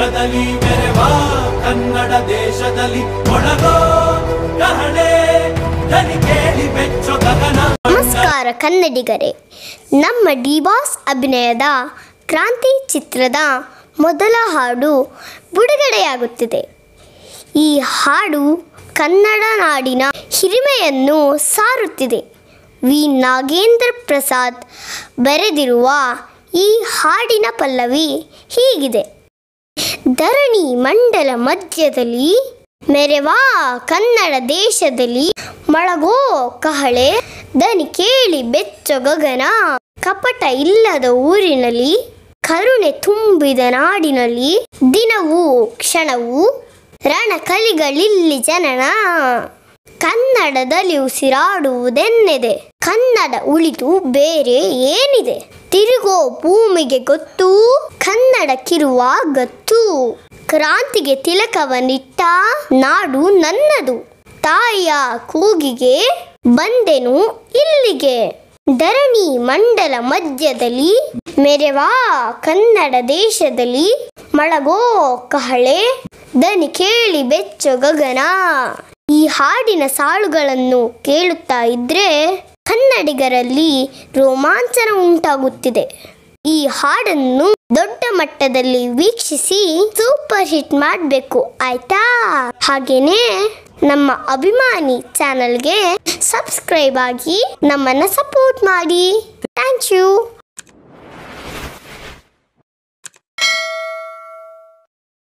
ವೇಷದಲ್ಲಿ ಮೆರೆವ ಕನ್ನಡ ದೇಶದಲ್ಲಿ ಮೊಳಗೋ ಕಹಳೆ ದನಿ ಕೇಳಿ ಬೆಚ್ಚೋ ಗಗನ ನಮಸ್ಕಾರ ಕನ್ನಡಿಗರೇ ನಮ್ಮ ಡಿ ಬಾಸ್ ಅಭಿನಯದ ಕ್ರಾಂತಿ ಚಿತ್ರದ ಮೊದಲ ಹಾಡು ಬಿಡುಗಡೆಯಾಗುತ್ತಿದೆ ಈ ಹಾಡು ಕನ್ನಡ ನಾಡಿನ ಹಿರಿಮೆಯನ್ನು ಸಾರುತ್ತಿದೆ ವಿ ನಾಗೇಂದ್ರ ಪ್ರಸಾದ್ ಬರೆದಿರುವ ಈ ಹಾಡಿನ ಪಲ್ಲವಿ ಹೀಗಿದೆ ಧರಣಿ ಮಂಡಲ ಮಧ್ಯದಲ್ಲಿ ಮೆರೆವಾ ಕನ್ನಡ ದೇಶದಲ್ಲಿ ಮೊಳಗೋ ಕಹಳೆ ದನಿ ಕೇಳಿ ಬೆಚ್ಚ ಗಗನ ಕಪಟ ಇಲ್ಲದ ಊರಿನಲ್ಲಿ ಕರುಣೆ ತುಂಬಿದ ನಾಡಿನಲ್ಲಿ ದಿನವೂ ಕ್ಷಣವೂ ರಣಕಲಿಗಳಿಲ್ಲಿ ಜನನ ಕನ್ನಡದಲ್ಲಿ ಉಸಿರಾಡುವುದೆನ್ನೆದೆ ಕನ್ನಡ ಉಳಿದು ಬೇರೆ ಏನಿದೆ ತಿರುಗೋ ಭೂಮಿಗೆ ಗೊತ್ತು ಕನ್ನಡಕ್ಕಿರುವ ಗತ್ತು ಕ್ರಾಂತಿಗೆ ತಿಲಕವನ್ನಿಟ್ಟ ನಾಡು ನನ್ನದು ತಾಯಿಯ ಕೂಗಿಗೆ ಬಂದೆನು ಇಲ್ಲಿಗೆ ಧರಣಿ ಮಂಡಲ ಮಧ್ಯದಲ್ಲಿ ಮೆರೆವಾ ಕನ್ನಡ ದೇಶದಲ್ಲಿ ಮಳಗೋ ಕಹಳೆ ದನಿ ಕೇಳಿ ಬೆಚ್ಚ ಗಗನ ಈ ಹಾಡಿನ ಸಾಲುಗಳನ್ನು ಕೇಳುತ್ತಾ ಇದ್ರೆ ಕನ್ನಡಿಗರಲ್ಲಿ ರೋಮಾಂಚನ ಉಂಟಾಗುತ್ತಿದೆ ಈ ಹಾಡನ್ನು ದೊಡ್ಡ ಮಟ್ಟದಲ್ಲಿ ವೀಕ್ಷಿಸಿ ಸೂಪರ್ ಹಿಟ್ ಮಾಡಬೇಕು ಆಯ್ತಾ ಹಾಗೇನೆ ನಮ್ಮ ಅಭಿಮಾನಿ ಚಾನಲ್ಗೆ ಸಬ್ಸ್ಕ್ರೈಬ್ ಆಗಿ ನಮ್ಮನ್ನ ಸಪೋರ್ಟ್ ಮಾಡಿ ಥ್ಯಾಂಕ್ ಯು